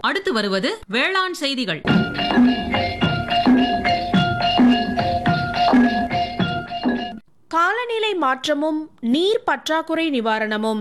அடுத்து வருவது வேளாண் செய்திகள் காலநிலை மாற்றமும் நீர் பற்றாக்குறை நிவாரணமும்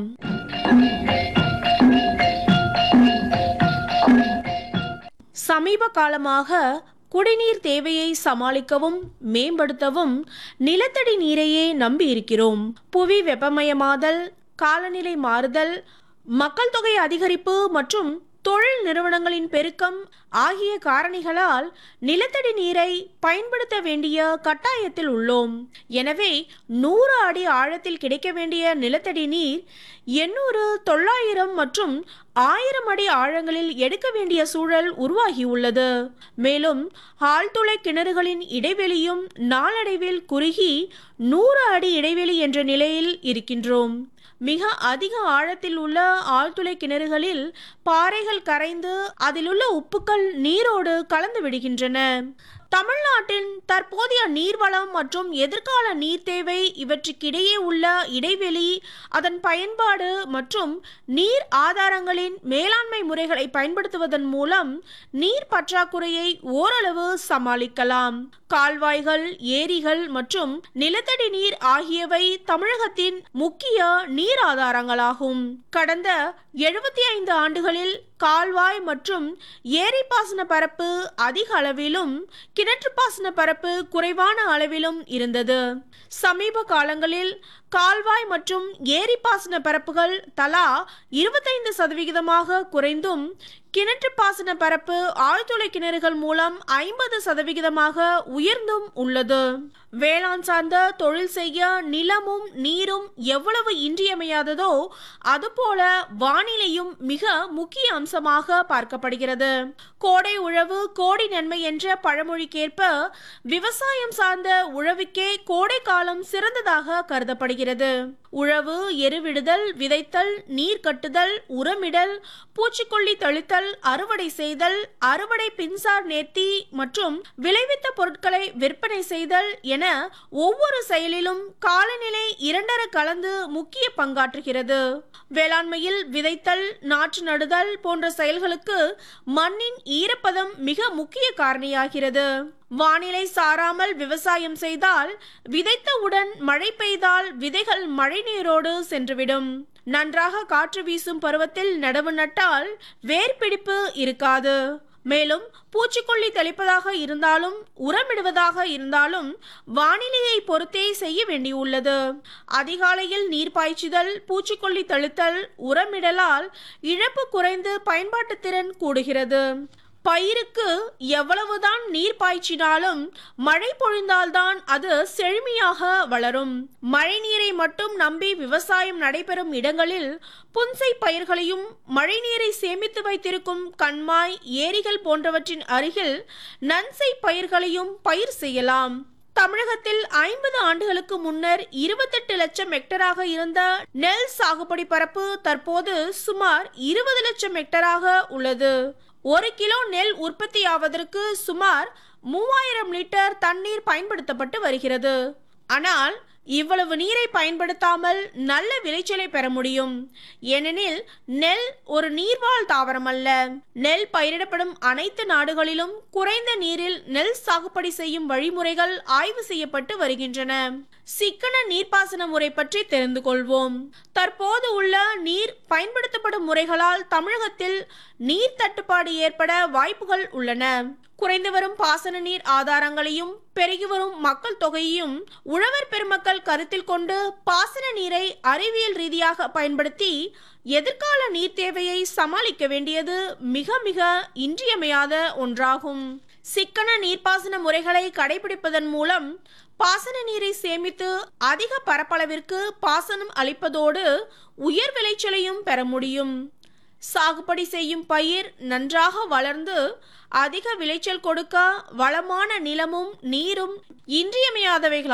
சமீப காலமாக குடிநீர் தேவையை சமாளிக்கவும் மேம்படுத்தவும் நிலத்தடி நீரையே நம்பியிருக்கிறோம் புவி வெப்பமயமாதல் காலநிலை மாறுதல் மக்கள் தொகை அதிகரிப்பு மற்றும் தொழில் நிறுவனங்களின் பெருக்கம் ஆகிய காரணிகளால் நிலத்தடி நீரை பயன்படுத்த வேண்டிய கட்டாயத்தில் உள்ளோம் எனவே நூறு அடி ஆழத்தில் கிடைக்க வேண்டிய நிலத்தடி நீர் எண்ணூறு தொள்ளாயிரம் மற்றும் ஆயிரம் அடி ஆழங்களில் எடுக்க வேண்டிய சூழல் உருவாகியுள்ளது மேலும் ஆழ்துளை கிணறுகளின் இடைவெளியும் நாளடைவில் குறுகி நூறு அடி இடைவெளி என்ற நிலையில் இருக்கின்றோம் மிக அதிக ஆழத்தில் உள்ள ஆழ்துளை கிணறுகளில் பாறைகள் கரைந்து அதிலுள்ள உப்புக்கள் நீரோடு கலந்து விடுகின்றன தமிழ்நாட்டின் தற்போதைய நீர்வளம் மற்றும் எதிர்கால நீர் தேவை இவற்றுக்கிடையே உள்ள இடைவெளி அதன் பயன்பாடு மற்றும் நீர் ஆதாரங்களின் மேலாண்மை முறைகளை பயன்படுத்துவதன் மூலம் நீர் பற்றாக்குறையை ஓரளவு சமாளிக்கலாம் கால்வாய்கள் ஏரிகள் மற்றும் நிலத்தடி நீர் ஆகியவை தமிழகத்தின் முக்கிய நீர் ஆதாரங்களாகும் கடந்த எழுபத்தி ஐந்து ஆண்டுகளில் கால்வாய் மற்றும் ஏரி பாசன பரப்பு அதிக அளவிலும் கிணற்று பாசன பரப்பு குறைவான அளவிலும் இருந்தது சமீப காலங்களில் கால்வாய் மற்றும் ஏரி பாசன பரப்புகள் தலா இருபத்தைந்து சதவிகிதமாக குறைந்தும் கிணற்று பாசன பரப்பு ஆழ்துளை கிணறுகள் மூலம் ஐம்பது சதவிகிதமாக உயர்ந்தும் உள்ளது வேளாண் சார்ந்த தொழில் செய்ய நிலமும் நீரும் எவ்வளவு இன்றியமையாததோ அதுபோல வானிலையும் மிக முக்கிய அம்சமாக பார்க்கப்படுகிறது கோடை உழவு கோடி நன்மை என்ற பழமொழிக்கேற்ப விவசாயம் சார்ந்த உழவுக்கே கோடை காலம் சிறந்ததாக கருதப்படுகிறது உழவு எருவிடுதல் விதைத்தல் நீர் கட்டுதல் உரமிடல் பூச்சிக்கொல்லி தெளித்தல் அறுவடை செய்தல் அறுவடை பின்சார் நேர்த்தி மற்றும் விளைவித்த பொருட்களை விற்பனை செய்தல் என ஒவ்வொரு செயலிலும் காலநிலை இரண்டர கலந்து முக்கிய பங்காற்றுகிறது வேளாண்மையில் விதைத்தல் நாற்று நடுதல் போன்ற செயல்களுக்கு மண்ணின் ஈரப்பதம் மிக முக்கிய காரணியாகிறது வானிலை சாராமல் விவசாயம் செய்தால் விதைத்தவுடன் மழை பெய்தால் விதைகள் மழை நீரோடு சென்றுவிடும் நன்றாக காற்று வீசும் பருவத்தில் நடவு நட்டால் வேர் பிடிப்பு இருக்காது மேலும் பூச்சிக்கொல்லி தெளிப்பதாக இருந்தாலும் உரமிடுவதாக இருந்தாலும் வானிலையை பொறுத்தே செய்ய வேண்டியுள்ளது அதிகாலையில் நீர் பாய்ச்சுதல் பூச்சிக்கொல்லி தெளித்தல் உரமிடலால் இழப்பு குறைந்து பயன்பாட்டு திறன் கூடுகிறது பயிருக்கு எவ்வளவுதான் நீர் பாய்ச்சினாலும் மழை பொழிந்தால்தான் அது செழுமையாக வளரும் மழை நீரை மட்டும் நம்பி விவசாயம் நடைபெறும் இடங்களில் புன்சை பயிர்களையும் மழை நீரை சேமித்து வைத்திருக்கும் கண்மாய் ஏரிகள் போன்றவற்றின் அருகில் நன்சை பயிர்களையும் பயிர் செய்யலாம் தமிழகத்தில் ஐம்பது ஆண்டுகளுக்கு முன்னர் இருபத்தெட்டு லட்சம் ஹெக்டராக இருந்த நெல் சாகுபடி பரப்பு தற்போது சுமார் இருபது லட்சம் ஹெக்டராக உள்ளது ஒரு கிலோ நெல் உற்பத்தியாவதற்கு சுமார் மூவாயிரம் லிட்டர் தண்ணீர் பயன்படுத்தப்பட்டு வருகிறது ஆனால் இவ்வளவு நீரை பயன்படுத்தாமல் நல்ல விளைச்சலை பெற முடியும் ஏனெனில் நெல் ஒரு நீர்வாழ் தாவரம் அல்ல நெல் பயிரிடப்படும் அனைத்து நாடுகளிலும் குறைந்த நீரில் நெல் சாகுபடி செய்யும் வழிமுறைகள் ஆய்வு செய்யப்பட்டு வருகின்றன சிக்கன நீர்ப்பாசன முறை பற்றி தெரிந்து கொள்வோம் தற்போது உள்ள நீர் பயன்படுத்தப்படும் முறைகளால் தமிழகத்தில் நீர் தட்டுப்பாடு ஏற்பட வாய்ப்புகள் உள்ளன குறைந்து வரும் பாசன நீர் ஆதாரங்களையும் பெருகி வரும் மக்கள் தொகையையும் உழவர் பெருமக்கள் கருத்தில் கொண்டு பாசன நீரை அறிவியல் ரீதியாக பயன்படுத்தி எதிர்கால நீர் தேவையை சமாளிக்க வேண்டியது மிக மிக இன்றியமையாத ஒன்றாகும் சிக்கன நீர்ப்பாசன முறைகளை கடைபிடிப்பதன் மூலம் பாசன நீரை சேமித்து அதிக பரப்பளவிற்கு பாசனம் அளிப்பதோடு உயர் விளைச்சலையும் பெற முடியும் சாகுபடி செய்யும் பயிர் நன்றாக வளர்ந்து அதிக விளைச்சல் கொடுக்க வளமான நிலமும் நீரும் இன்றியமையாதவைகளாகும்